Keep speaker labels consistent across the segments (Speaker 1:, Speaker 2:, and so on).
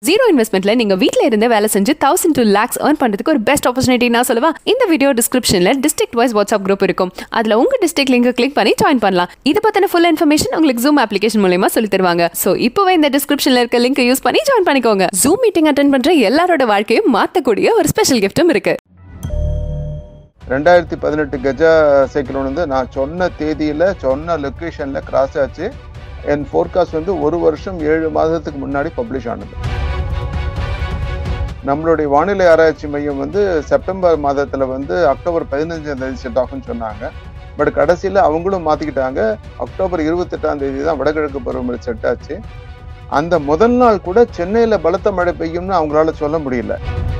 Speaker 1: Zero இன்வெஸ்ட்மெண்ட்ல நீங்க வீட்ல இருந்தே வேலை செஞ்சு தௌசண்ட் டூ லேக்ஸ் ஏர்ன் பண்றதுக்கு ஒரு பெஸ்ட் ஆப்பர்ச்சுனிட்டி நான் சொல்லுவா இந்த வீடியோ டிஸ்கிரிப்ஷன்ல டிஸ்ட்ரிக்ட் வைஸ் வாட்ஸ்அப் குரூப் இருக்கும் அதுல உங்க டிஸ்ட்ரிக்ட் லிங்க் கிளிக் பண்ணி ஜாயின் பண்ணலாம் இதை பத்தின ஃபுல் இன்ஃபர்மேஷன் உங்களுக்கு ஜூம் அப்ளிகேஷன் மூலயமா சொல்லி தருவாங்க சோ இப்போவே இந்த டிஸ்கிரிப்ஷன்ல இருக்க லிங்க் யூஸ் பண்ணி ஜாயின் பண்ணிக்கோங்க ஜூம் மீட்டிங் அட்டன் பண்ற எல்லாரோட வாழ்க்கையும் மாத்தக்கூடிய ஒரு ஸ்பெஷல் கிஃப்ட்டும் இருக்கு
Speaker 2: ரெண்டாயிரத்தி பதினெட்டு கஜா சைக்ளோன் வந்து நான் சொன்ன தேதியில் சொன்ன லொக்கேஷனில் கிராஸ் ஆச்சு என் ஃபோர்காஸ்ட் வந்து ஒரு வருஷம் ஏழு மாதத்துக்கு முன்னாடி பப்ளிஷ் ஆனது நம்மளுடைய வானிலை ஆராய்ச்சி மையம் வந்து செப்டம்பர் மாதத்தில் வந்து அக்டோபர் பதினஞ்சாம் தேதி செட் ஆகும்னு சொன்னாங்க பட் கடைசியில் அவங்களும் மாற்றிக்கிட்டாங்க அக்டோபர் இருபத்தெட்டாம் தேதி தான் வடகிழக்கு பருவமழை செட் ஆச்சு அந்த முதல் நாள் கூட சென்னையில் பலத்த மழை பெய்யும்னு அவங்களால சொல்ல முடியல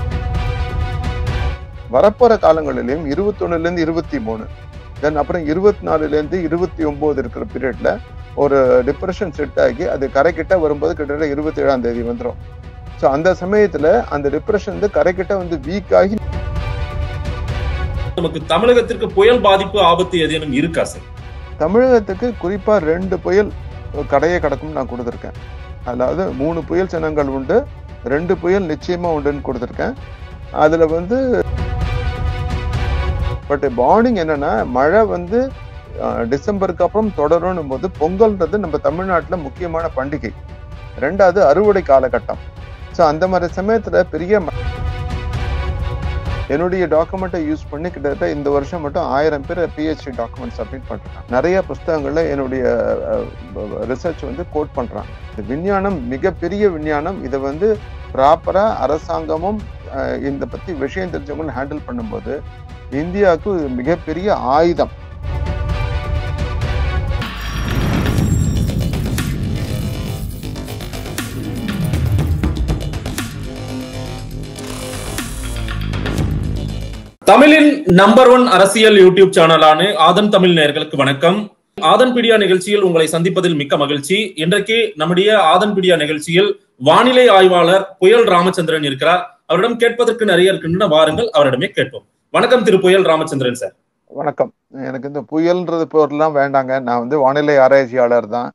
Speaker 2: வரப்போற காலங்களிலையும் இருபத்தொன்னுலேருந்து இருபத்தி மூணு தென் அப்புறம் இருபத்தி நாலுலேருந்து இருபத்தி ஒம்பது இருக்கிற பீரியட்ல ஒரு டிப்ரெஷன் செட் ஆகி அது கரைக்கிட்ட வரும்போது கிட்டத்தட்ட இருபத்தி ஏழாம் தேதி வந்துடும் ஸோ அந்த சமயத்துல அந்த டிப்ரெஷன் வந்து கரைக்கிட்ட வந்து வீக் ஆகி
Speaker 3: நமக்கு தமிழகத்திற்கு புயல் பாதிப்பு ஆபத்து ஏதேனும் இருக்கா சார்
Speaker 2: தமிழகத்துக்கு குறிப்பா ரெண்டு புயல் கடையை கடக்கும் நான் கொடுத்துருக்கேன் அதாவது மூணு புயல் சின்னங்கள் உண்டு ரெண்டு புயல் நிச்சயமா உண்டுன்னு கொடுத்துருக்கேன் அதுல வந்து பட் பாண்டிங் என்னன்னா மழை வந்து டிசம்பருக்கு அப்புறம் தொடரும் போது பொங்கல்ன்றது நம்ம தமிழ்நாட்டில் முக்கியமான பண்டிகை ரெண்டாவது அறுவடை காலகட்டம் ஸோ அந்த மாதிரி சமயத்துல பெரிய என்னுடைய டாக்குமெண்ட்டை யூஸ் பண்ணி கிட்டத்தட்ட இந்த வருஷம் மட்டும் ஆயிரம் பேர் பிஹெச்டி டாக்குமெண்ட் சப்மிட் பண்றாங்க நிறைய புஸ்தகங்கள்ல என்னுடைய ரிசர்ச் வந்து கோட் பண்றாங்க இந்த விஞ்ஞானம் மிகப்பெரிய விஞ்ஞானம் இதை வந்து ப்ராப்பரா அரசாங்கமும் இந்த பத்தி விஷயம் தெரிஞ்சவங்க ஹேண்டில் பண்ணும்போது இந்தியாவுக்கு மிகப்பெரிய ஆயுதம்
Speaker 3: தமிழின் நம்பர் ஒன் அரசியல் யூடியூப் சேனலான ஆதன் தமிழ் நேர்களுக்கு வணக்கம் ஆதன் பிடியா நிகழ்ச்சியில் உங்களை சந்திப்பதில் மிக்க மகிழ்ச்சி இன்றைக்கு நம்முடைய ஆதன் பிடியா நிகழ்ச்சியில் வானிலை ஆய்வாளர் புயல் ராமச்சந்திரன் இருக்கிறார் அவரிடம் கேட்பதற்கு நிறைய இருக்கின்றன வாருங்கள் அவரிடமே கேட்போம் வணக்கம் திரு புயல் ராமச்சந்திரன் சார்
Speaker 2: வணக்கம் எனக்கு இந்த புயல்ன்றது பொருள்லாம் வேண்டாங்க நான் வந்து வானிலை ஆராய்ச்சியாளர் தான்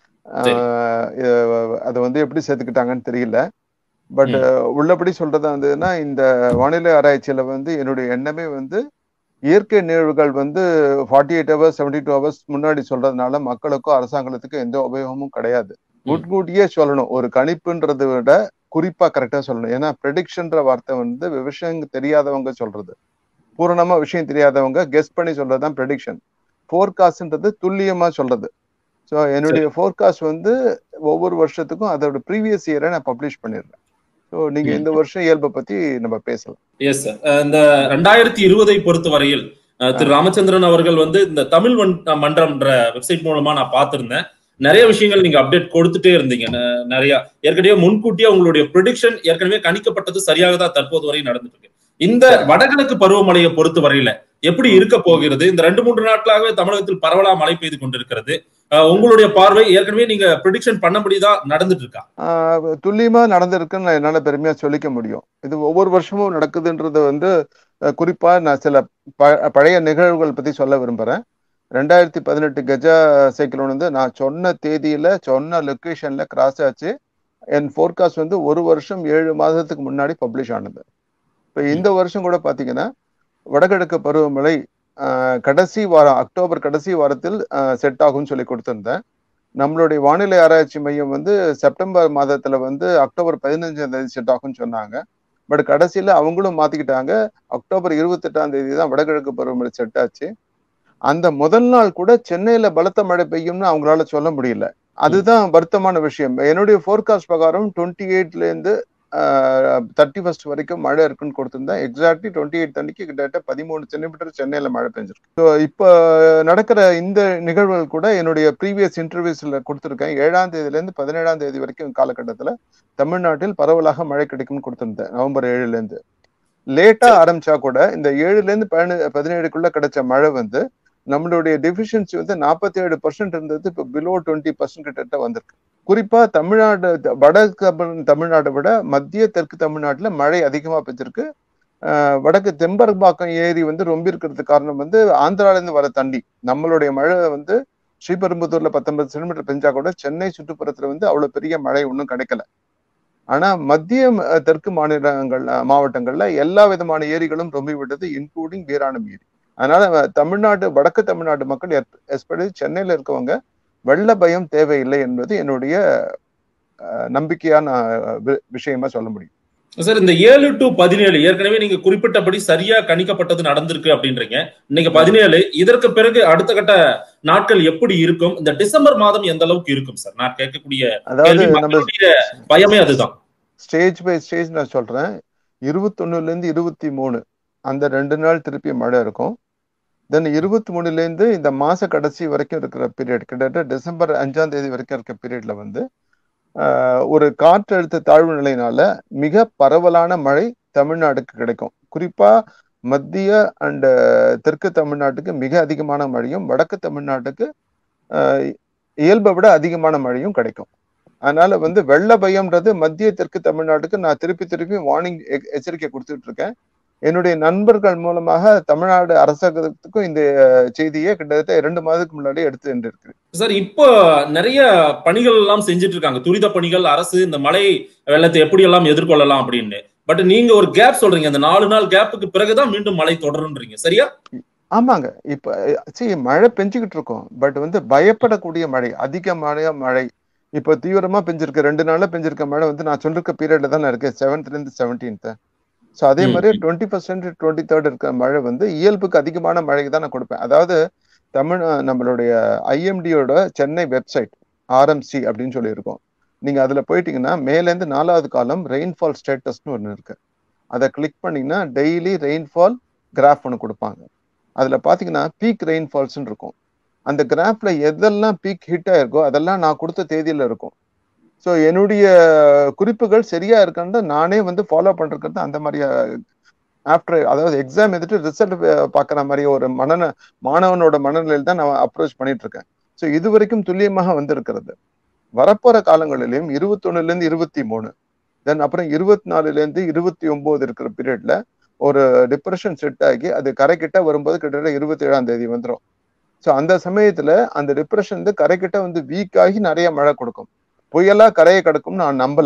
Speaker 2: அது வந்து எப்படி சேர்த்துக்கிட்டாங்கன்னு தெரியல பட் உள்ளபடி சொல்றது வந்துன்னா இந்த வானிலை ஆராய்ச்சியில வந்து என்னுடைய எண்ணமே வந்து இயற்கை நிகழ்வுகள் வந்து forty eight hours seventy two hours முன்னாடி சொல்றதுனால மக்களுக்கும் அரசாங்கத்துக்கும் எந்த உபயோகமும் கிடையாது முன்கூட்டியே சொல்லணும் ஒரு கணிப்புன்றதை விட குறிப்பா கரெக்டா சொல்லணும் ஏன்னா ப்ரெடிக்ஷன்ற வார்த்தை வந்து விஷயம் தெரியாதவங்க சொல்றது பூரணமா விஷயம் தெரியாதவங்க கெஸ் பண்ணி சொல்றதுதான் ப்ரெடிக்ஷன் ஃபோர்காஸ்ட்ன்றது துல்லியமா சொல்றது ஸோ என்னுடைய ஃபோர்காஸ்ட் வந்து ஒவ்வொரு வருஷத்துக்கும் அதோட ப்ரீவியஸ் இயரை நான் பப்ளிஷ் பண்ணிடுறேன் ஸோ நீங்க இந்த வருஷம் இயல்பை பத்தி நம்ம பேசலாம்
Speaker 3: எஸ் சார் இந்த ரெண்டாயிரத்தி இருபதை பொறுத்த வரையில் திரு ராமச்சந்திரன் அவர்கள் வந்து இந்த தமிழ் மன்றம்ன்ற வெப்சைட் மூலமா நான் பார்த்திருந்தேன் நிறைய விஷயங்கள் நீங்க அப்டேட் கொடுத்துட்டே இருந்தீங்க நிறைய ஏற்கனவே முன்கூட்டியே உங்களுடைய ப்ரிடிக்ஷன் ஏற்கனவே கணிக்கப்பட்டது சரியாக தான் தற்போது வரை நடந்துட்டு இருக்கு இந்த வடகிழக்கு பருவமழையை பொறுத்த வரையில எப்படி இருக்க போகிறது இந்த ரெண்டு மூன்று நாட்களாகவே தமிழகத்தில் பரவலா மழை பெய்து கொண்டிருக்கிறது உங்களுடைய பார்வை ஏற்கனவே நீங்க ப்ரிடிக்ஷன் பண்ணபடிதான் நடந்துட்டு இருக்கா
Speaker 2: துல்லியமா நடந்திருக்குன்னு என்னால பெருமையா சொல்லிக்க முடியும் இது ஒவ்வொரு வருஷமும் நடக்குதுன்றது வந்து குறிப்பா நான் சில பழைய நிகழ்வுகள் பத்தி சொல்ல விரும்புறேன் ரெண்டாயிரத்தி பதினெட்டு கஜா சைக்கிளோன் வந்து நான் சொன்ன தேதியில சொன்ன லொக்கேஷன்ல கிராஸ் ஆச்சு என் ஃபோர்காஸ்ட் வந்து ஒரு வருஷம் ஏழு மாதத்துக்கு முன்னாடி பப்ளிஷ் ஆனது இப்போ இந்த வருஷம் கூட பாத்தீங்கன்னா வடகிழக்கு பருவமழை கடைசி வாரம் அக்டோபர் கடைசி வாரத்தில் செட் ஆகும்னு சொல்லி கொடுத்திருந்தேன் நம்மளுடைய வானிலை ஆராய்ச்சி மையம் வந்து செப்டம்பர் மாதத்துல வந்து அக்டோபர் பதினஞ்சாம் தேதி செட் ஆகும்னு சொன்னாங்க பட் கடைசியில அவங்களும் மாத்திக்கிட்டாங்க அக்டோபர் இருபத்தெட்டாம் தேதி தான் வடகிழக்கு பருவமழை செட் ஆச்சு அந்த முதல் நாள் கூட சென்னையில பலத்த மழை பெய்யும்னு அவங்களால சொல்ல முடியல அதுதான் வருத்தமான விஷயம் என்னுடைய ஃபோர்காஸ்ட் பிரகாரம் டுவெண்ட்டி எயிட்ல இருந்து தேர்ட்டி ஃபர்ஸ்ட் வரைக்கும் மழை இருக்குன்னு கொடுத்துருந்தேன் எக்ஸாக்ட்லி டுவெண்ட்டி எயிட் அன்னைக்கு கிட்டத்தட்ட பதிமூணு சென்டிமீட்டர் சென்னையில மழை பெஞ்சிருக்கு ஸோ இப்போ நடக்கிற இந்த நிகழ்வுகள் கூட என்னுடைய ப்ரீவியஸ் இன்டர்வியூஸ்ல கொடுத்துருக்கேன் ஏழாம் தேதியில இருந்து பதினேழாம் தேதி வரைக்கும் காலகட்டத்தில் தமிழ்நாட்டில் பரவலாக மழை கிடைக்கும்னு கொடுத்துருந்தேன் நவம்பர் ஏழுல இருந்து லேட்டா ஆரம்பிச்சா கூட இந்த ஏழுல இருந்து பதினேழு பதினேழுக்குள்ள கிடைச்ச மழை வந்து நம்மளுடைய டெஃபிஷியன்சி வந்து நாற்பத்தி ஏழு பர்சன்ட் இருந்தது இப்போ பிலோ டுவெண்ட்டி பர்சன்ட் கிட்ட வந்திருக்கு குறிப்பா தமிழ்நாடு வடக்கு தமிழ்நாட்டை விட மத்திய தெற்கு தமிழ்நாட்டுல மழை அதிகமா பெற்றிருக்கு வடக்கு தெம்பரம்பாக்கம் ஏரி வந்து ரொம்ப இருக்கிறதுக்கு காரணம் வந்து ஆந்திரால இருந்து வர தண்ணி நம்மளுடைய மழை வந்து ஸ்ரீபெரும்புதூர்ல பத்தொன்பது சென்டிமீட்டர் பெஞ்சா கூட சென்னை சுற்றுப்புறத்துல வந்து அவ்வளவு பெரிய மழை ஒன்றும் கிடைக்கல ஆனா மத்திய ம- தெற்கு மாநிலங்கள் மாவட்டங்கள்ல எல்லா விதமான ஏரிகளும் ரொம்பி விட்டது இன்க்ளூடிங் வீராணம் ஏரி அதனால அஹ், தமிழ்நாடு வடக்கு தமிழ்நாடு மக்கள் எஸ்பெஷலி சென்னையில இருக்கவங்க வெள்ள பயம் தேவையில்லை என்பது என்னுடைய அஹ், நம்பிக்கையான அஹ், வி- விஷயமா சொல்ல முடியும்
Speaker 3: சார் இந்த ஏழு டு பதினேழு ஏற்கனவே நீங்க குறிப்பிட்டபடி சரியா கணிக்கப்பட்டது நடந்திருக்கு அப்படின்றீங்க இன்னைக்கு பதினேழு இதற்கு பிறகு அடுத்த கட்ட நாட்கள் எப்படி இருக்கும் இந்த டிசம்பர் மாதம் எந்த அளவுக்கு இருக்கும் சார் நான் கேட்கக்கூடிய
Speaker 2: அதாவது
Speaker 3: கேள்வி
Speaker 2: நம்ம
Speaker 3: மக்களுடைய பயமே அதுதான்
Speaker 2: ஸ்டேஜ் பை ஸ்டேஜ் நான் சொல்றேன் இருபத்தொன்னுல இருந்து இருபத்தி மூணு அந்த ரெண்டு நாள் திருப்பி மழை இருக்கும் தென் இருபத்தி மூணுல இருந்து இந்த மாச கடைசி வரைக்கும் இருக்கிற பீரியட் கிட்டத்தட்ட டிசம்பர் அஞ்சாம் தேதி வரைக்கும் இருக்க பீரியட்ல வந்து ஆஹ், ஒரு காற்றழுத்த தாழ்வு நிலையினால மிக பரவலான மழை தமிழ்நாடுக்கு கிடைக்கும் குறிப்பா மத்திய அண்ட் தெற்கு தமிழ்நாட்டுக்கு மிக அதிகமான மழையும் வடக்கு தமிழ்நாட்டுக்கு ஆஹ், இயல்பை விட அதிகமான மழையும் கிடைக்கும் அதனால வந்து வெள்ள பயம்ன்றது மத்திய தெற்கு தமிழ்நாட்டுக்கு நான் திருப்பி திருப்பி வார்னிங் எச்சரிக்கை கொடுத்துட்டு இருக்கேன் என்னுடைய நண்பர்கள் மூலமாக தமிழ்நாடு அரசாங்கத்துக்கும் இந்த செய்தியை கிட்டத்தட்ட இரண்டு மாதத்துக்கு முன்னாடி எடுத்து சென்றிருக்கு
Speaker 3: சார் இப்போ நிறைய பணிகள் எல்லாம் செஞ்சுட்டு இருக்காங்க துரித பணிகள் அரசு இந்த மழை வெள்ளத்தை எப்படி எல்லாம் எதிர்கொள்ளலாம் அப்படின்னு பட் நீங்க ஒரு கேப் சொல்றீங்க அந்த நாலு நாள் கேப்புக்கு பிறகுதான் மீண்டும் மழை தொடருன்றீங்க சரியா
Speaker 2: ஆமாங்க இப்ப சரி மழை பெஞ்சுக்கிட்டு இருக்கோம் பட் வந்து பயப்படக்கூடிய மழை அதிகமான மழை இப்ப தீவிரமா பெஞ்சிருக்க ரெண்டு நாள்ல பெஞ்சிருக்க மழை வந்து நான் சொல்லிருக்க பீரியட்ல தான் இருக்கு செவன்த்ல இருந்து செவன்டீன்த் ஸோ அதே
Speaker 3: ம்,
Speaker 2: மாதிரி
Speaker 3: ம்.
Speaker 2: டுவெண்ட்டி பர்சன்ட் டுவெண்ட்டி தேர்ட் இருக்க மழை வந்து இயல்புக்கு அதிகமான மழைக்கு தான் நான் கொடுப்பேன் அதாவது தமிழ் நம்மளுடைய ஐஎம்டியோட சென்னை வெப்சைட் ஆர்எம்சி அப்படின்னு சொல்லியிருக்கோம் நீங்க அதுல போயிட்டீங்கன்னா மேலேருந்து நாலாவது காலம் ரெயின்ஃபால் ஸ்டேட்டஸ்னு ஒன்று இருக்கு அதை கிளிக் பண்ணீங்கன்னா டெய்லி ரெயின்ஃபால் கிராஃப் ஒன்று கொடுப்பாங்க அதுல பாத்தீங்கன்னா பீக் ரெயின்ஃபால்ஸ்னு இருக்கும் அந்த கிராஃப்ல எதெல்லாம் பீக் ஹிட் ஆயிருக்கோ அதெல்லாம் நான் கொடுத்த தேதியில இருக்கும் ஸோ என்னுடைய குறிப்புகள் சரியா இருக்கான்னு நானே வந்து ஃபாலோ பண்றது அந்த மாதிரி ஆஃப்டர் அதாவது எக்ஸாம் எழுதிட்டு ரிசல்ட் பார்க்குற மாதிரி ஒரு மனன மாணவனோட மனநிலையில் தான் நான் அப்ரோச் பண்ணிட்டு இருக்கேன் ஸோ இது வரைக்கும் துல்லியமாக வந்திருக்கிறது வரப்போற காலங்களிலும் இருபத்தொன்னுல இருந்து இருபத்தி மூணு தென் அப்புறம் இருபத்தி நாலுல இருந்து இருபத்தி ஒன்பது இருக்கிற பீரியட்ல ஒரு டிப்ரெஷன் செட் ஆகி அது கரைக்கிட்ட வரும்போது கிட்டத்தட்ட இருபத்தி ஏழாம் தேதி வந்துடும் ஸோ அந்த சமயத்துல அந்த டிப்ரெஷன் வந்து கரைக்கிட்ட வந்து வீக் ஆகி நிறைய மழை கொடுக்கும் புயலா கரையை கிடக்கும் நான் நம்பல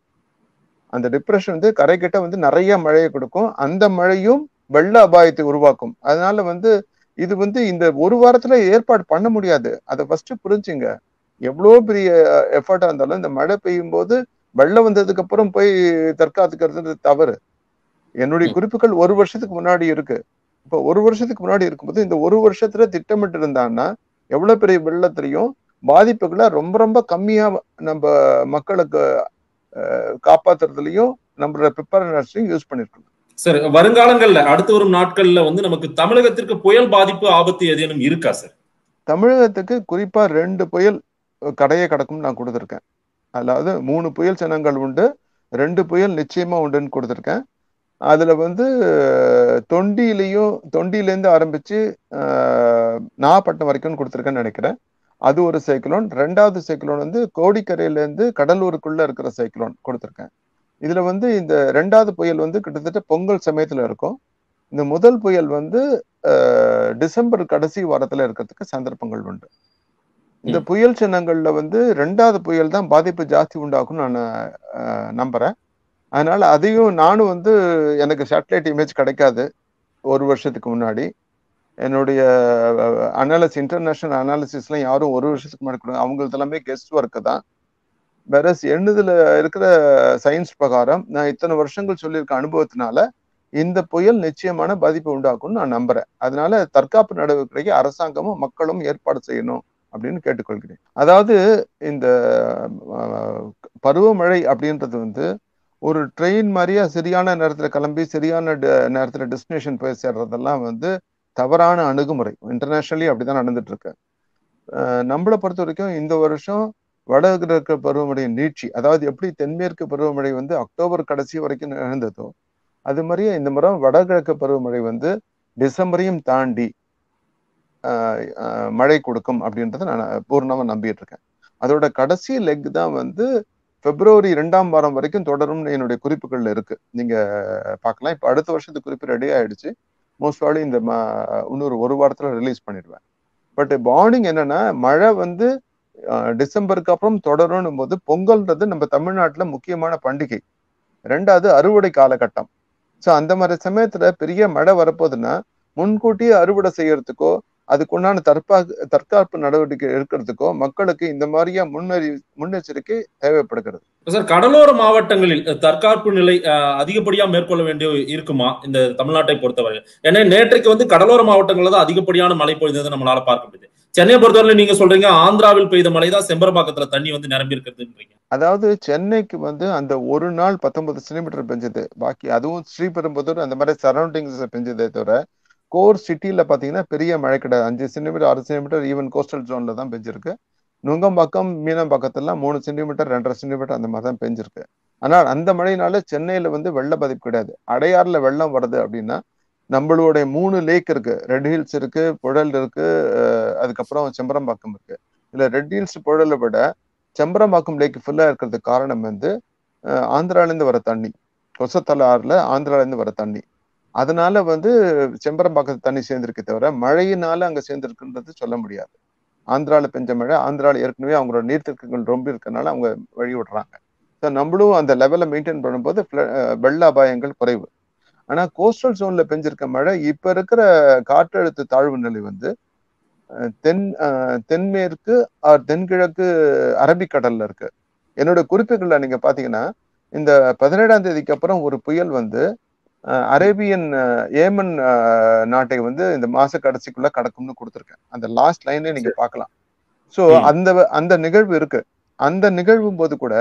Speaker 2: அந்த டிப்ரெஷன் வந்து கரைக்கிட்ட வந்து நிறைய மழையை கொடுக்கும் அந்த மழையும் வெள்ள அபாயத்தை உருவாக்கும் அதனால வந்து இது வந்து இந்த ஒரு வாரத்துல ஏற்பாடு பண்ண முடியாது அதை ஃபர்ஸ்ட் புரிஞ்சுங்க எவ்வளோ பெரிய எஃபர்ட்டா இருந்தாலும் இந்த மழை பெய்யும் போது வெள்ளம் வந்ததுக்கு அப்புறம் போய் தற்காத்துக்கிறது தவறு என்னுடைய குறிப்புகள் ஒரு வருஷத்துக்கு முன்னாடி இருக்கு இப்போ ஒரு வருஷத்துக்கு முன்னாடி இருக்கும்போது இந்த ஒரு வருஷத்துல திட்டமிட்டு இருந்தான்னா எவ்வளவு பெரிய வெள்ளத்திலையும் பாதிப்புகளை ரொம்ப ரொம்ப கம்மியா நம்ம மக்களுக்கு காப்பாத்துறதுலயும் நம்மளோட ப்ரிப்பேர்னஸையும் யூஸ் பண்ணிருக்கணும்
Speaker 3: சார் வருங்காலங்கள்ல அடுத்து வரும் நாட்கள்ல வந்து நமக்கு தமிழகத்திற்கு புயல் பாதிப்பு ஆபத்து ஏதேனும் இருக்கா சார்
Speaker 2: தமிழகத்துக்கு குறிப்பா ரெண்டு புயல் கடையை கடக்கும் நான் கொடுத்துருக்கேன் அதாவது மூணு புயல் சின்னங்கள் உண்டு ரெண்டு புயல் நிச்சயமா உண்டுன்னு கொடுத்துருக்கேன் அதுல வந்து தொண்டியிலையும் தொண்டியிலேருந்து ஆரம்பிச்சு நாகப்பட்டினம் வரைக்கும் கொடுத்துருக்கேன்னு நினைக்கிறேன் அது ஒரு சைக்ளோன் ரெண்டாவது சைக்ளோன் வந்து கோடிக்கரையிலேருந்து கடலூருக்குள்ள இருக்கிற சைக்ளோன் கொடுத்துருக்கேன் இதுல வந்து இந்த ரெண்டாவது புயல் வந்து கிட்டத்தட்ட பொங்கல் சமயத்துல இருக்கும் இந்த முதல் புயல் வந்து டிசம்பர் கடைசி வாரத்துல இருக்கிறதுக்கு சந்தர்ப்பங்கள் உண்டு இந்த புயல் சின்னங்கள்ல வந்து ரெண்டாவது புயல் தான் பாதிப்பு ஜாஸ்தி உண்டாகும் நான் நம்புறேன் அதனால அதையும் நானும் வந்து எனக்கு சேட்டலைட் இமேஜ் கிடைக்காது ஒரு வருஷத்துக்கு முன்னாடி என்னுடைய அனாலிஸ் இன்டர்நேஷனல் அனாலிசிஸ்லாம் யாரும் ஒரு வருஷத்துக்கு முன்னாடி கொடுங்க அவங்களுக்கு எல்லாமே கெஸ்ட் ஒர்க்கு தான் வேற எண்ணுதுல இருக்கிற சயின்ஸ் பிரகாரம் நான் இத்தனை வருஷங்கள் சொல்லியிருக்க அனுபவத்தினால இந்த புயல் நிச்சயமான பாதிப்பை உண்டாக்கும்னு நான் நம்புறேன் அதனால தற்காப்பு நடவடிக்கைக்கு அரசாங்கமும் மக்களும் ஏற்பாடு செய்யணும் அப்படின்னு கேட்டுக்கொள்கிறேன் அதாவது இந்த பருவமழை அப்படின்றது வந்து ஒரு ட்ரெயின் மாதிரியா சரியான நேரத்துல கிளம்பி சரியான நேரத்துல டெஸ்டினேஷன் போய் சேர்றதெல்லாம் வந்து தவறான அணுகுமுறை இன்டர்நேஷனலி அப்படிதான் நடந்துட்டு இருக்கு நம்மளை பொறுத்த வரைக்கும் இந்த வருஷம் வடகிழக்கு பருவமழை நீட்சி அதாவது எப்படி தென்மேற்கு பருவமழை வந்து அக்டோபர் கடைசி வரைக்கும் நிகழ்ந்ததோ அது மாதிரியே இந்த முறை வடகிழக்கு பருவமழை வந்து டிசம்பரையும் தாண்டி மழை கொடுக்கும் அப்படின்றத நான் பூர்ணமா நம்பிட்டு இருக்கேன் அதோட கடைசி லெக் தான் வந்து பிப்ரவரி இரண்டாம் வாரம் வரைக்கும் தொடரும்னு என்னுடைய குறிப்புகள்ல இருக்கு நீங்க பார்க்கலாம் இப்போ அடுத்த வருஷத்துக்கு குறிப்பு ரெடி ஆயிடுச்சு மோஸ்ட் ப்ராப்ளி இந்த இன்னொரு ஒரு வாரத்துல ரிலீஸ் பண்ணிடுவேன் பட் வார்னிங் என்னன்னா மழை வந்து டிசம்பருக்கு அப்புறம் தொடரும் போது பொங்கல்ன்றது நம்ம தமிழ்நாட்டுல முக்கியமான பண்டிகை ரெண்டாவது அறுவடை காலகட்டம் ஸோ அந்த மாதிரி சமயத்துல பெரிய மழை வரப்போகுதுன்னா முன்கூட்டியே அறுவடை செய்யறதுக்கோ அதுக்குண்டான தற்பா தற்காப்பு நடவடிக்கை எடுக்கிறதுக்கோ மக்களுக்கு இந்த மாதிரியா முன்னறி முன்னெச்சரிக்கை தேவைப்படுகிறது
Speaker 3: சார் கடலோர மாவட்டங்களில் தற்காப்பு நிலை அதிகப்படியா மேற்கொள்ள வேண்டிய இருக்குமா இந்த தமிழ்நாட்டை பொறுத்தவரை ஏன்னா நேற்றைக்கு வந்து கடலோர மாவட்டங்கள்ல தான் அதிகப்படியான மழை பொழிந்ததை நம்மளால பார்க்க முடியுது சென்னையை பொறுத்தவரை நீங்க சொல்றீங்க ஆந்திராவில் பெய்த மழை தான் செம்பரபாக்கத்துல தண்ணி வந்து நிரம்பி இருக்கிறதுன்றீங்க
Speaker 2: அதாவது சென்னைக்கு வந்து அந்த ஒரு நாள் பத்தொன்பது சென்டிமீட்டர் பெஞ்சது பாக்கி அதுவும் ஸ்ரீபெரும்புதூர் அந்த மாதிரி சரௌண்டிங்ஸ் பெஞ்சதே தவிர கோர் சிட்டியில பாத்தீங்கன்னா பெரிய மழை கிடையாது அஞ்சு சென்டிமீட்டர் ஆறு சென்டிமீட்டர் ஈவன் கோஸ்டல் ஜோன்ல தான் பெஞ்சிருக்கு நுங்கம்பாக்கம் மீனம்பாக்கத்துலாம் மூணு சென்டிமீட்டர் ரெண்டரை சென்டிமீட்டர் அந்த மாதிரி தான் பெஞ்சிருக்கு ஆனால் அந்த மழையினால சென்னையில வந்து வெள்ள பாதிப்பு கிடையாது அடையாறுல வெள்ளம் வருது அப்படின்னா நம்மளுடைய மூணு லேக் இருக்கு ரெட் ஹில்ஸ் இருக்கு புழல் இருக்கு அதுக்கப்புறம் செம்பரம்பாக்கம் இருக்கு இதுல ரெட் ஹில்ஸ் புழலை விட செம்பரம்பாக்கம் லேக் ஃபுல்லா இருக்கிறதுக்கு காரணம் வந்து ஆந்திரால இருந்து வர தண்ணி கொசத்தல ஆறுல ஆந்திரால இருந்து வர தண்ணி அதனால வந்து செம்பரம்பாக்கத்து தண்ணி சேர்ந்திருக்கே தவிர மழையினால அங்க சேர்ந்திருக்குன்றது சொல்ல முடியாது ஆந்திரால பெஞ்ச மழை ஆந்திரால ஏற்கனவே அவங்களோட நீர்த்திருக்கங்கள் ரொம்ப இருக்கனால அவங்க வழி விடுறாங்க ஸோ நம்மளும் அந்த லெவலை மெயின்டைன் பண்ணும்போது வெள்ள அபாயங்கள் குறைவு ஆனா கோஸ்டல் ஜோன்ல பெஞ்சிருக்க மழை இப்ப இருக்கிற காற்றழுத்த தாழ்வு நிலை வந்து தென் தென்மேற்கு தென்கிழக்கு அரபிக்கடல்ல இருக்கு என்னோட குறிப்புகள்ல நீங்க பாத்தீங்கன்னா இந்த பதினேழாம் தேதிக்கு அப்புறம் ஒரு புயல் வந்து அரேபியன் ஏமன் நாட்டை வந்து இந்த மாச கடைசிக்குள்ள கடக்கும்னு கொடுத்துருக்கேன் அந்த லாஸ்ட் லைனே நீங்க பார்க்கலாம் ஸோ அந்த அந்த நிகழ்வு இருக்கு அந்த நிகழ்வும் போது கூட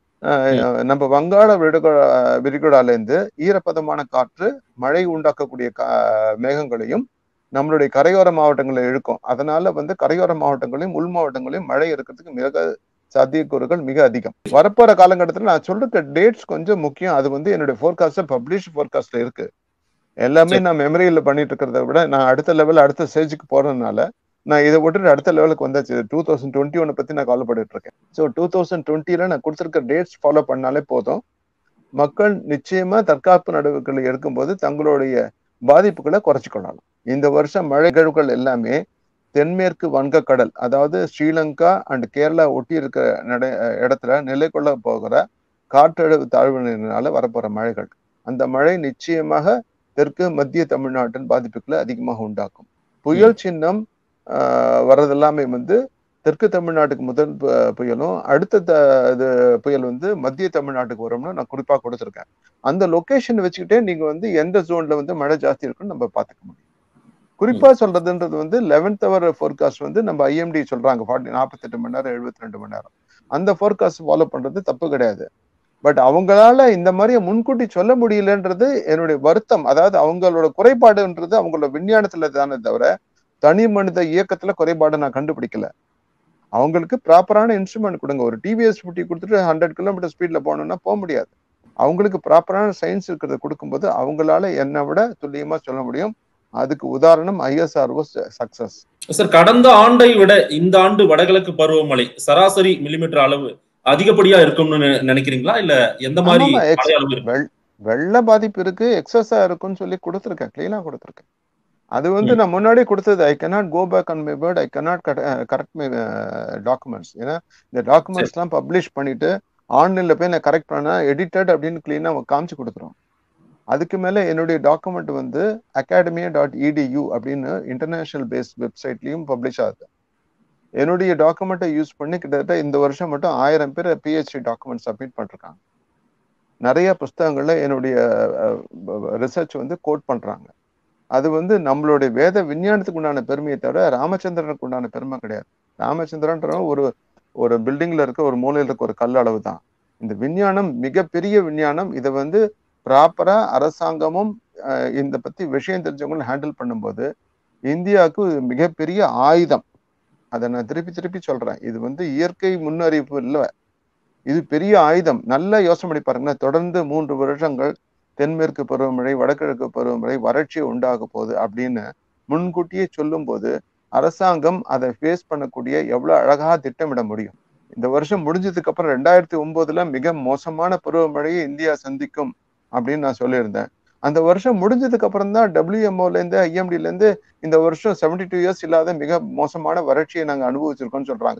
Speaker 2: நம்ம வங்காள விரிகுடா விரிகுடால இருந்து ஈரப்பதமான காற்று மழை உண்டாக்கக்கூடிய மேகங்களையும் நம்மளுடைய கரையோர மாவட்டங்களில் இழுக்கும் அதனால வந்து கரையோர மாவட்டங்களையும் உள் மாவட்டங்களையும் மழை இருக்கிறதுக்கு மிக சாத்தியக்கூறுகள் மிக அதிகம் வரப்போற காலகட்டத்தில் நான் சொல்ற டேட்ஸ் கொஞ்சம் முக்கியம் அது வந்து என்னுடைய ஃபோர்காஸ்ட் பப்ளிஷ் ஃபோர்காஸ்ட்ல இருக்கு எல்லாமே நான் மெமரியில பண்ணிட்டு இருக்கிறத விட நான் அடுத்த லெவல் அடுத்த ஸ்டேஜுக்கு போறதுனால நான் இதை விட்டுட்டு அடுத்த லெவலுக்கு வந்தாச்சு டூ தௌசண்ட் டுவெண்ட்டி ஒன்னை பத்தி நான் கவலைப்பட்டு இருக்கேன் ஸோ டூ தௌசண்ட் டுவெண்ட்டில நான் கொடுத்துருக்க டேட்ஸ் ஃபாலோ பண்ணாலே போதும் மக்கள் நிச்சயமா தற்காப்பு நடவடிக்கைகளை எடுக்கும்போது தங்களுடைய பாதிப்புகளை குறைச்சு கொள்ளலாம் இந்த வருஷம் மழை நிகழ்வுகள் எல்லாமே தென்மேற்கு வங்கக்கடல் அதாவது ஸ்ரீலங்கா அண்ட் கேரளா ஒட்டி இருக்க நட இடத்துல நிலை கொள்ள போகிற காற்றழுத்த தாழ்வு நிலையினால வரப்போற மழைகள் அந்த மழை நிச்சயமாக தெற்கு மத்திய தமிழ்நாட்டின் பாதிப்புகளை அதிகமாக உண்டாக்கும் புயல் சின்னம் வர்றதெல்லாமே வந்து தெற்கு தமிழ்நாட்டுக்கு முதல் புயலும் அடுத்த இது புயல் வந்து மத்திய தமிழ்நாட்டுக்கு வரும்னு நான் குறிப்பா கொடுத்துருக்கேன் அந்த லொக்கேஷன் வச்சுக்கிட்டே நீங்க வந்து எந்த ஜோன்ல வந்து மழை ஜாஸ்தி இருக்குன்னு நம்ம பார்த்துக்க முடியும் குறிப்பா சொல்றதுன்றது வந்து லெவன்த் அவர் ஃபோர்காஸ்ட் வந்து நம்ம ஐஎம்டி சொல்றாங்க ஃபார்ட்டி நாற்பத்தெட்டு மணி நேரம் எழுபத்தி ரெண்டு மணி நேரம் அந்த ஃபோர்காஸ்ட் ஃபாலோ பண்றது தப்பு கிடையாது பட் அவங்களால இந்த மாதிரி முன்கூட்டி சொல்ல முடியலன்றது என்னுடைய வருத்தம் அதாவது அவங்களோட குறைபாடுன்றது அவங்களோட விஞ்ஞானத்துல தானே தவிர தனி மனித இயக்கத்துல குறைபாடு நான் கண்டுபிடிக்கல அவங்களுக்கு ப்ராப்பரான இன்ஸ்ட்ருமெண்ட் கொடுங்க ஒரு டிவிஎஸ் ஃபிஃப்டி கொடுத்துட்டு ஹண்ட்ரட் கிலோமீட்டர் ஸ்பீட்ல போகணும்னா போக முடியாது அவங்களுக்கு ப்ராப்பரான சயின்ஸ் இருக்கிறத கொடுக்கும்போது அவங்களால என்னை விட துல்லியமா சொல்ல முடியும் அதுக்கு உதாரணம் ஐஎஸ்ஆர்ஓ சக்சஸ்
Speaker 3: சார் கடந்த ஆண்டை விட இந்த ஆண்டு வடகிழக்கு பருவமழை சராசரி மில்லிமீட்டர் அளவு அதிகப்படியா இருக்கும்னு நினைக்கிறீங்களா இல்ல எந்த மாதிரி
Speaker 2: வெள்ள பாதிப்பு இருக்கு எக்ஸஸா இருக்கும்னு சொல்லி கொடுத்துருக்கேன் கிளீனா கொடுத்துருக்கேன் அது வந்து நான் முன்னாடி கொடுத்தது I cannot go back on my word I cannot correct my documents ஏன்னா இந்த டாக்குமெண்ட்ஸ் எல்லாம் பப்ளிஷ் பண்ணிட்டு ஆன்லைன்ல போய் நான் கரெக்ட் பண்ணா எடிட்டட் அப்படின்னு கிளீனா காமிச்சு கொடுத்துரும் அதுக்கு மேல என்னுடைய டாக்குமெண்ட் வந்து அகாடமியா டாட் இடியூ அப்படின்னு இன்டர்நேஷனல் பேஸ்ட் வெப்சைட்லயும் பப்ளிஷ் ஆகுது என்னுடைய டாக்குமெண்ட்டை யூஸ் பண்ணி கிட்டத்தட்ட இந்த வருஷம் மட்டும் ஆயிரம் பேர் பிஹெச்டி டாக்குமெண்ட் சப்மிட் பண்ணிருக்காங்க நிறைய புஸ்தகங்கள்ல என்னுடைய ரிசர்ச் வந்து கோட் பண்றாங்க அது வந்து நம்மளுடைய வேத விஞ்ஞானத்துக்கு உண்டான பெருமையை தவிர ராமச்சந்திரனுக்கு உண்டான பெருமை கிடையாது ராமச்சந்திரன்ற ஒரு ஒரு பில்டிங்ல இருக்க ஒரு மூலையில் இருக்க ஒரு கல் அளவு தான் இந்த விஞ்ஞானம் மிகப்பெரிய விஞ்ஞானம் இதை வந்து ப்ராப்பரா அரசாங்கமும் இந்த பத்தி விஷயம் தெரிஞ்சவங்களும் ஹேண்டில் பண்ணும்போது இந்தியாவுக்கு மிகப்பெரிய ஆயுதம் அதை நான் திருப்பி திருப்பி சொல்றேன் இது வந்து இயற்கை முன்னறிவிப்பு இல்லை இது பெரிய ஆயுதம் நல்லா யோசனை பண்ணி பாருங்கன்னா தொடர்ந்து மூன்று வருஷங்கள் தென்மேற்கு பருவமழை வடகிழக்கு பருவமழை வறட்சி உண்டாக போகுது அப்படின்னு முன்கூட்டியே சொல்லும் போது அரசாங்கம் அதை ஃபேஸ் பண்ணக்கூடிய எவ்வளவு அழகா திட்டமிட முடியும் இந்த வருஷம் முடிஞ்சதுக்கு அப்புறம் ரெண்டாயிரத்தி ஒன்பதுல மிக மோசமான பருவமழையை இந்தியா சந்திக்கும் அப்படின்னு நான் சொல்லியிருந்தேன் அந்த வருஷம் முடிஞ்சதுக்கு அப்புறம் தான் டபிள்யூஎம்ஓல இருந்து ஐஎம்டில இருந்து இந்த வருஷம் செவன்டி டூ இயர்ஸ் இல்லாத மிக மோசமான வறட்சியை நாங்க அனுபவிச்சிருக்கோம்னு சொல்றாங்க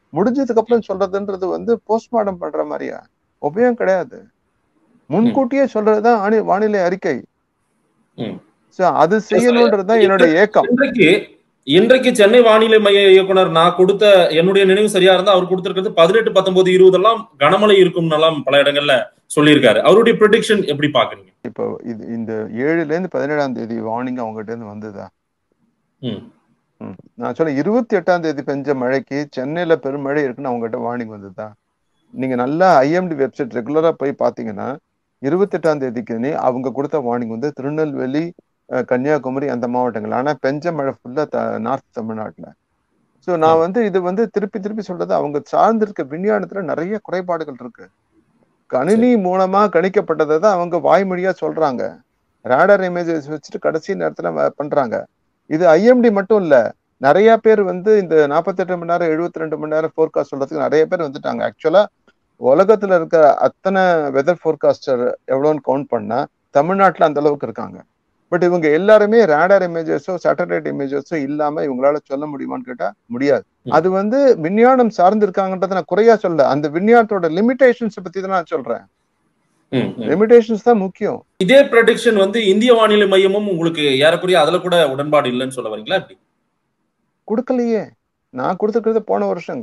Speaker 2: முடிஞ்சதுக்கு அப்புறம் சொல்றதுன்றது வந்து போஸ்ட்மார்டம் பண்ற மாதிரியா உபயோகம் கிடையாது முன்கூட்டியே சொல்றதுதான் வானி- வானிலை அறிக்கை
Speaker 3: ம்.
Speaker 2: சோ அது செய்யணும்ன்றதுதான் என்னோட ஏக்கம்
Speaker 3: இன்றைக்கு இன்றைக்கு சென்னை வானிலை மைய இயக்குனர் நான் கொடுத்த என்னுடைய நினைவு சரியா இருந்தா அவர் கொடுத்திருக்கிறது பதினெட்டு பத்தொன்பது இருபது எல்லாம் கனமழை இருக்கும் எல்லாம் பல இடங்கள்ல சொல்லியிருக்காரு அவருடைய ப்ரெடிக்ஷன் எப்படி பாக்குறீங்க
Speaker 2: இப்போ இது இந்த ஏழுல இருந்து பதினேழாம் தேதி வார்னிங் அவங்ககிட்ட இருந்து வந்ததா
Speaker 3: ம்.
Speaker 2: ம். நான் சொல்ல இருபத்தி எட்டாம் தேதி பெஞ்ச மழைக்கு சென்னையில பெருமழை இருக்குன்னு அவங்ககிட்ட வார்னிங் வந்ததா நீங்க நல்லா ஐஎம்டி வெப்சைட் ரெகுலரா போய் பாத்தீங்கன்னா இருபத்தி எட்டாம் தேதிக்கு நீ அவங்க கொடுத்த வார்னிங் வந்து திருநெல்வேலி அஹ், கன்னியாகுமரி அந்த மாவட்டங்கள் ஆனா பெஞ்ச மழை ஃபுல்லா நார்த் தமிழ்நாட்டுல சோ நான் வந்து இது வந்து திருப்பி திருப்பி சொல்றது அவங்க சார்ந்திருக்க விஞ்ஞானத்துல நிறைய குறைபாடுகள் இருக்கு கணினி மூலமா கணிக்கப்பட்டதை தான் அவங்க வாய்மொழியா சொல்றாங்க ரேடர் இமேஜஸ் வச்சுட்டு கடைசி நேரத்துல வ- பண்றாங்க இது ஐஎம்டி மட்டும் இல்ல நிறைய பேர் வந்து இந்த 48 மணி நேரம் 72 ரெண்டு மணி நேரம் ஃபோர்காஸ்ட் சொல்றதுக்கு நிறைய பேர் வந்துட்டாங்க ஆக்சுவலா உலகத்துல இருக்க அத்தனை வெதர் ஃபோர்காஸ்டர் எவ்வளோன்னு கவுண்ட் பண்ணா தமிழ்நாட்டுல அந்த அளவுக்கு இருக்காங்க பட் இவங்க எல்லாருமே ரேடர் இமேஜஸோ சேட்டலைட் இமேஜஸோ இல்லாம இவங்களால சொல்ல முடியுமான்னு கேட்டா முடியாது
Speaker 3: ம்.
Speaker 2: அது வந்து விஞ்ஞானம் சார்ந்திருக்காங்கன்றத நான் குறையா சொல்ல அந்த விஞ்ஞானத்தோட லிமிடேஷன்ஸ் பத்தி தான் நான் சொல்றேன்
Speaker 3: ம், ம்.
Speaker 2: லிமிடேஷன்ஸ் தான் முக்கியம்
Speaker 3: இதே ப்ரெடிக்ஷன் வந்து இந்திய வானிலை மையமும் உங்களுக்கு ஏறக்குறைய அதுல கூட உடன்பாடு இல்லைன்னு சொல்ல வரீங்களா எப்படி
Speaker 2: கொடுக்கலையே நான் கொடுத்துருக்கிறது போன வருஷங்க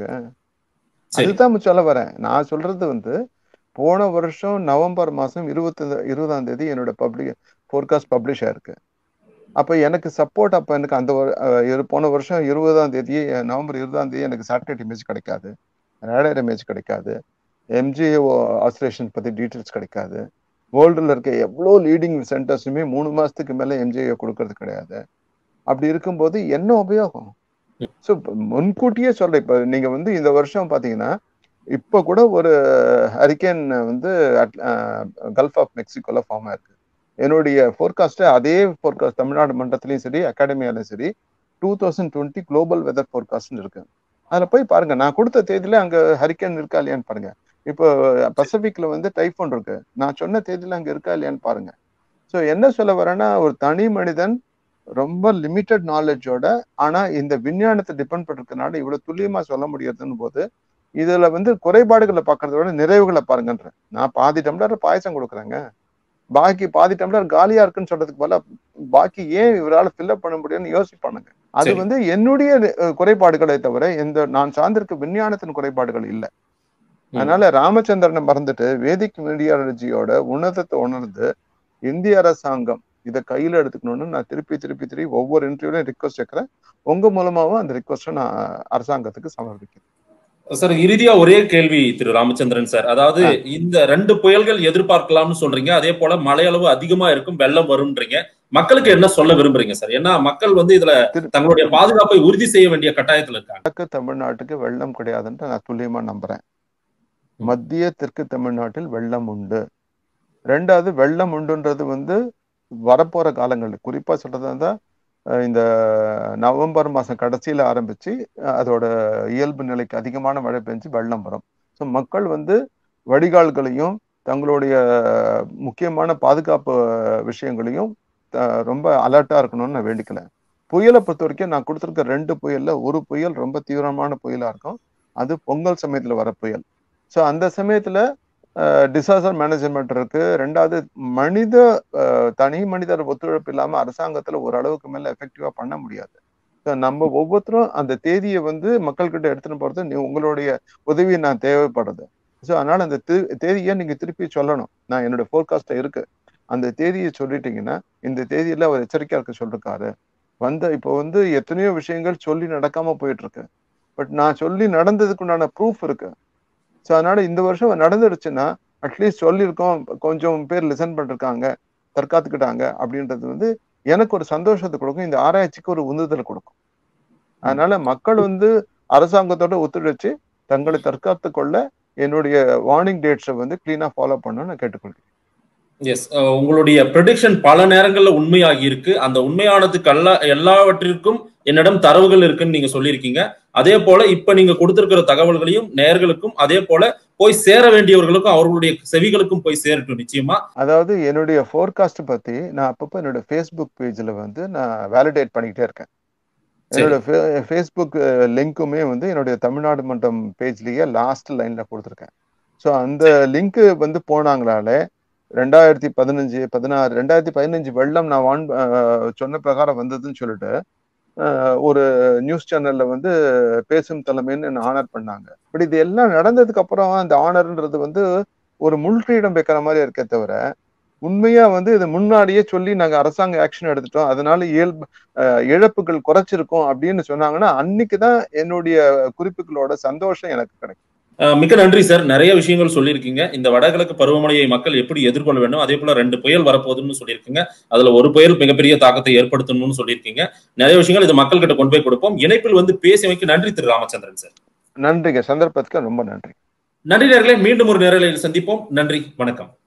Speaker 3: சரி
Speaker 2: அதுதான் சொல்ல வரேன் நான் சொல்றது வந்து போன வருஷம் நவம்பர் மாசம் இருபத்தி இருபதாம் தேதி என்னோட பப்ளிக் ஃபோர்காஸ்ட் பப்ளிஷ் ஆயிருக்கு அப்ப எனக்கு சப்போர்ட் அப்ப எனக்கு அந்த வரு- அஹ் இரு- போன வருஷம் இருபதாம் தேதி அஹ் நவம்பர் இருபதாம் தேதி எனக்கு சேட்டலைட் இமேஜ் கிடைக்காது ரேடர் இமேஜ் கிடைக்காது எம்ஜிஓ ஆசரேஷன் பத்தி டீட்டெயில்ஸ் கிடைக்காது வேர்ல்டுல இருக்க எவ்வளோ லீடிங் சென்டர்ஸுமே மூணு மாசத்துக்கு மேல எம்ஜிஓ கொடுக்கறது கிடையாது அப்படி இருக்கும்போது என்ன உபயோகம் ஸோ முன்கூட்டியே சொல்றேன் இப்ப நீங்க வந்து இந்த வருஷம் பாத்தீங்கன்னா இப்ப கூட ஒரு ஹரிக்கேன் வந்து கல்ஃப் ஆஃப் மெக்சிகோல ஃபார்ம் ஆயிருக்கு என்னுடைய ஃபோர்காஸ்ட் அதே ஃபோர்காஸ்ட் தமிழ்நாடு மன்றத்திலயும் சரி அகாடமியாலையும் சரி two thousand twenty global weather ஃபோர்காஸ்ட்னு இருக்கு அதுல போய் பாருங்க நான் கொடுத்த தேதியில அங்க ஹரிக்கேன் இருக்கா இல்லையான்னு பாருங்க இப்போ பசிபிக்ல வந்து டைஃபோன் இருக்கு நான் சொன்ன தேதியில அங்க இருக்கா இல்லையான்னு பாருங்க ஸோ என்ன சொல்ல வரேன்னா ஒரு தனி மனிதன் ரொம்ப லிமிட்டட் நாலேஜோட ஆனா இந்த விஞ்ஞானத்தை டிபெண்ட் பண்ணிருக்கனால இவ்வளவு துல்லியமா சொல்ல முடியறதுன்னு போது இதுல வந்து குறைபாடுகளை பார்க்கறத விட நிறைவுகளை பாருங்கன்ற நான் பாதி டம்ளர் பாயசம் கொடுக்குறேங்க பாக்கி பாதி டம்ளர் காலியா இருக்குன்னு சொல்றதுக்கு பதிலா பாக்கி ஏன் இவரால ஃபில்அப் பண்ண முடியும்னு யோசிப்பானுங்க அது
Speaker 3: சரி.
Speaker 2: வந்து என்னுடைய அஹ், குறைபாடுகளை தவிர இந்த நான் சார்ந்திருக்க விஞ்ஞானத்தின் குறைபாடுகள் இல்ல
Speaker 3: ம்.
Speaker 2: அதனால ராமச்சந்திரனை மறந்துட்டு வேதிக் மீடியாலஜியோட உன்னதத்தை உணர்ந்து இந்திய அரசாங்கம் இதை கையில எடுத்துக்கணும்னு நான் திருப்பி திருப்பி திருப்பி ஒவ்வொரு இன்டர்வியூலையும் ரிக்வஸ்ட் வைக்கிறேன் உங்க மூலமாவும் அந்த ரிக்வஸ்ட்டை நான் அரசாங்கத்துக்கு சமர்ப்பிக்கிறேன்
Speaker 3: சார் இறுதியா ஒரே கேள்வி திரு ராமச்சந்திரன் சார் அதாவது
Speaker 2: ஆ.
Speaker 3: இந்த ரெண்டு புயல்கள் எதிர்பார்க்கலாம்னு சொல்றீங்க அதே போல மழை அளவு அதிகமா இருக்கும் வெள்ளம் வரும்ன்றீங்க மக்களுக்கு என்ன சொல்ல விரும்புறீங்க சார் ஏன்னா மக்கள் வந்து இதுல
Speaker 2: திரு-
Speaker 3: தங்களுடைய பாதுகாப்பை உறுதி செய்ய வேண்டிய கட்டாயத்துல இருக்காங்க
Speaker 2: வடக்கு தமிழ்நாட்டுக்கு வெள்ளம் கிடையாதுன்ட்டு நான் துல்லியமா நம்புறேன்
Speaker 3: ம்.
Speaker 2: மத்திய தெற்கு தமிழ்நாட்டில் வெள்ளம் உண்டு ரெண்டாவது வெள்ளம் உண்டுன்றது வந்து வரப்போற காலங்கள் குறிப்பா சொல்றதா இருந்தா அஹ் இந்த நவம்பர் மாசம் கடைசியில ஆரம்பிச்சு அஹ் அதோட இயல்பு நிலைக்கு அதிகமான மழை பெஞ்சு வெள்ளம் வரும் ஸோ மக்கள் வந்து வடிகால்களையும் தங்களுடைய முக்கியமான பாதுகாப்பு விஷயங்களையும் அஹ் ரொம்ப அலர்ட்டா இருக்கணும்னு நான் வேண்டிக்கல புயலை பொறுத்த வரைக்கும் நான் கொடுத்துருக்க ரெண்டு புயல்ல ஒரு புயல் ரொம்ப தீவிரமான புயலா இருக்கும் அது பொங்கல் சமயத்துல வர புயல் ஸோ அந்த சமயத்துல டிசாஸ்டர் மேனேஜ்மெண்ட் இருக்கு ரெண்டாவது மனித அஹ், தனி மனிதர் ஒத்துழைப்பு இல்லாம அரசாங்கத்துல ஓரளவுக்கு மேல எஃபெக்டிவா பண்ண முடியாது ஸோ நம்ம ஒவ்வொருத்தரும் அந்த தேதியை வந்து மக்கள்கிட்ட எடுத்துட்டு போறது நீ உங்களுடைய உதவி நான் தேவைப்படுது ஸோ அதனால அந்த தே- தேதியை நீங்க திருப்பி சொல்லணும் நான் என்னோட ஃபோர்காஸ்ட்ல இருக்கு அந்த தேதியை சொல்லிட்டீங்கன்னா இந்த தேதியில அவர் எச்சரிக்கையா இருக்க சொல்லிருக்காரு வந்த இப்போ வந்து எத்தனையோ விஷயங்கள் சொல்லி நடக்காம போயிட்டு இருக்கு பட் நான் சொல்லி நடந்ததுக்கு உண்டான ப்ரூஃப் இருக்கு ஸோ அதனால இந்த வருஷம் நடந்துருச்சுன்னா அட்லீஸ்ட் சொல்லியிருக்கோம் கொஞ்சம் பேர் லிசன் பண்ணிருக்காங்க தற்காத்துக்கிட்டாங்க அப்படின்றது வந்து எனக்கு ஒரு சந்தோஷத்தை கொடுக்கும் இந்த ஆராய்ச்சிக்கு ஒரு உந்துதல் கொடுக்கும் அதனால மக்கள் வந்து அரசாங்கத்தோட ஒத்துழைச்சு தங்களை தற்காத்து கொள்ள என்னுடைய வார்னிங் டேட்ஸை வந்து கிளீனா ஃபாலோ பண்ணணும்னு நான் கேட்டுக்கொள்கிறேன்
Speaker 3: எஸ் உங்களுடைய ப்ரெடிக்ஷன் பல நேரங்கள்ல உண்மையாகி இருக்கு அந்த உண்மையானதுக்கு எல்லா எல்லாவற்றிற்கும் என்னிடம் தரவுகள் இருக்குன்னு நீங்க சொல்லியிருக்கீங்க அதே போல இப்ப நீங்க கொடுத்திருக்கிற தகவல்களையும் நேயர்களுக்கும் அதே போல போய் சேர வேண்டியவர்களுக்கும் அவர்களுடைய செவிகளுக்கும் போய் சேரட்டும் நிச்சயமா
Speaker 2: அதாவது என்னுடைய ஃபோர்காஸ்ட் பத்தி நான் அப்பப்போ என்னோட ஃபேஸ்புக் பேஜ்ல வந்து நான் வேலிடேட் பண்ணிக்கிட்டே இருக்கேன் என்னோட ஃபேஸ்புக் லிங்க்குமே வந்து என்னுடைய தமிழ்நாடு மன்றம் பேஜ்லயே லாஸ்ட் லைன்ல கொடுத்துருக்கேன் ஸோ அந்த லிங்க் வந்து போனாங்களாலே ரெண்டாயிரத்தி பதினஞ்சு பதினாறு ரெண்டாயிரத்தி பதினஞ்சு வெள்ளம் நான் வான் சொன்ன பிரகாரம் வந்ததுன்னு சொல்லிட்டு ஒரு நியூஸ் சேனல்ல வந்து பேசும் தலைமைன்னு ஆனர் பண்ணாங்க பட் இது எல்லாம் நடந்ததுக்கு அப்புறம் அந்த ஆனர்ன்றது வந்து ஒரு முள்கிரீடம் வைக்கிற மாதிரி இருக்கே தவிர உண்மையா வந்து இது முன்னாடியே சொல்லி நாங்க அரசாங்க ஆக்ஷன் எடுத்துட்டோம் அதனால இயல்பு இழப்புகள் குறைச்சிருக்கோம் அப்படின்னு சொன்னாங்கன்னா அன்னைக்குதான் என்னுடைய குறிப்புகளோட சந்தோஷம் எனக்கு கிடைக்கும்
Speaker 3: மிக்க நன்றி சார் நிறைய விஷயங்கள் சொல்லியிருக்கீங்க இந்த வடகிழக்கு பருவமழையை மக்கள் எப்படி எதிர்கொள்ள வேண்டும் அதே போல ரெண்டு புயல் வரப்போகுதுன்னு சொல்லியிருக்கீங்க அதுல ஒரு புயல் மிகப்பெரிய தாக்கத்தை ஏற்படுத்தணும்னு சொல்லியிருக்கீங்க நிறைய விஷயங்கள் இது மக்கள் கிட்ட கொண்டு போய் கொடுப்போம் இணைப்பில் வந்து பேசியமைக்கு நன்றி திரு ராமச்சந்திரன் சார்
Speaker 2: நன்றிங்க சந்தர்ப்பத்துக்கு ரொம்ப நன்றி
Speaker 3: நன்றி நேர்களை மீண்டும் ஒரு நேரலையில் சந்திப்போம் நன்றி வணக்கம்